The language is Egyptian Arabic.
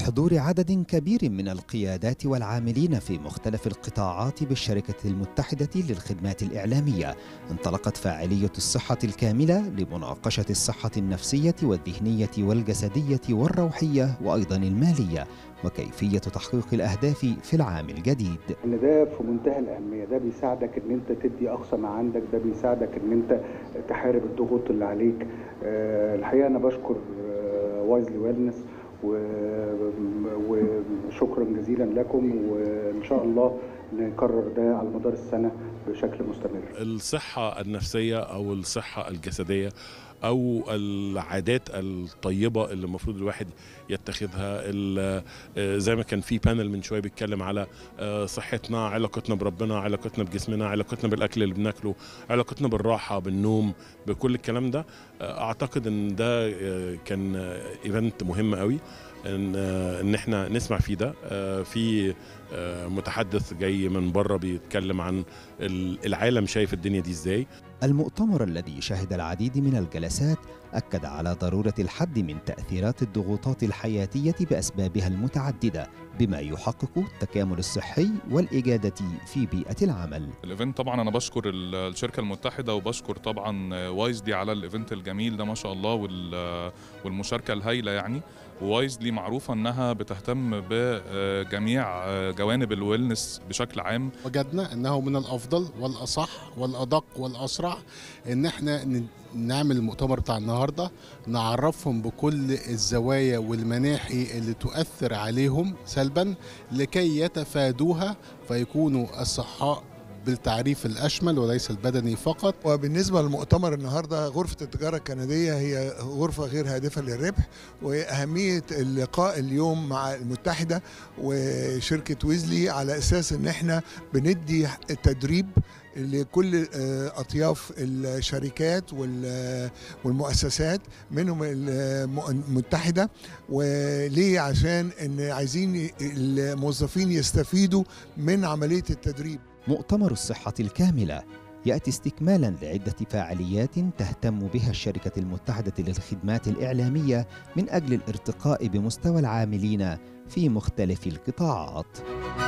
وبحضور عدد كبير من القيادات والعاملين في مختلف القطاعات بالشركة المتحدة للخدمات الإعلامية انطلقت فاعلية الصحة الكاملة لمناقشة الصحة النفسية والذهنية والجسدية والروحية وأيضا المالية وكيفية تحقيق الأهداف في العام الجديد ان ده في منتهى الاهميه ده بيساعدك ان انت تدي اقصى ما عندك ده بيساعدك ان انت تحارب الضغوط اللي عليك آه، الحقيقه انا بشكر وايزلي ويلنس وشكرا جزيلا لكم وان شاء الله نكرر ده على مدار السنه بشكل مستمر الصحة النفسية أو الصحة الجسدية أو العادات الطيبة اللي المفروض الواحد يتخذها ال- آه، زي ما كان في بانل من شوية بيتكلم على آه، صحتنا علاقتنا بربنا علاقتنا بجسمنا علاقتنا بالأكل اللي بناكله علاقتنا بالراحة بالنوم بكل الكلام ده آه، أعتقد إن ده آه، كان ايفنت مهم قوي ان آه، ان احنا نسمع فيه ده آه، في آه، متحدث جاي من بره بيتكلم عن ال- العالم شايف الدنيا دي ازاي المؤتمر الذي شهد العديد من الجلسات أكد على ضرورة الحد من تأثيرات الضغوطات الحياتية بأسبابها المتعددة بما يحقق التكامل الصحي والإجادة في بيئة العمل الايفنت طبعا انا بشكر ال- الشركه المتحده وبشكر طبعا وايزلي على الايفنت الجميل ده ما شاء الله وال- والمشاركه الهائله يعني ووايزلي معروفه انها بتهتم بجميع جوانب الويلنس بشكل عام وجدنا انه من الافضل والاصح والادق والاسرع ان احنا ن- نعمل المؤتمر بتاع النهارده نعرفهم بكل الزوايا والمناحي اللي تؤثر عليهم سلبا لكي يتفادوها فيكونوا الصحاء بالتعريف الاشمل وليس البدني فقط وبالنسبة للمؤتمر النهاردة غرفة التجارة الكندية هي غرفة غير هادفة للربح وأهمية اللقاء اليوم مع المتحدة وشركة ويزلي على أساس إن إحنا بندي تدريب لكل آه، أطياف الشركات وال- والمؤسسات منهم الم- المتحدة وليه عشان إن عايزين الموظفين يستفيدوا من عملية التدريب مؤتمر الصحة الكاملة يأتي استكمالا لعدة فعاليات تهتم بها الشركة المتحدة للخدمات الإعلامية من أجل الارتقاء بمستوى العاملين في مختلف القطاعات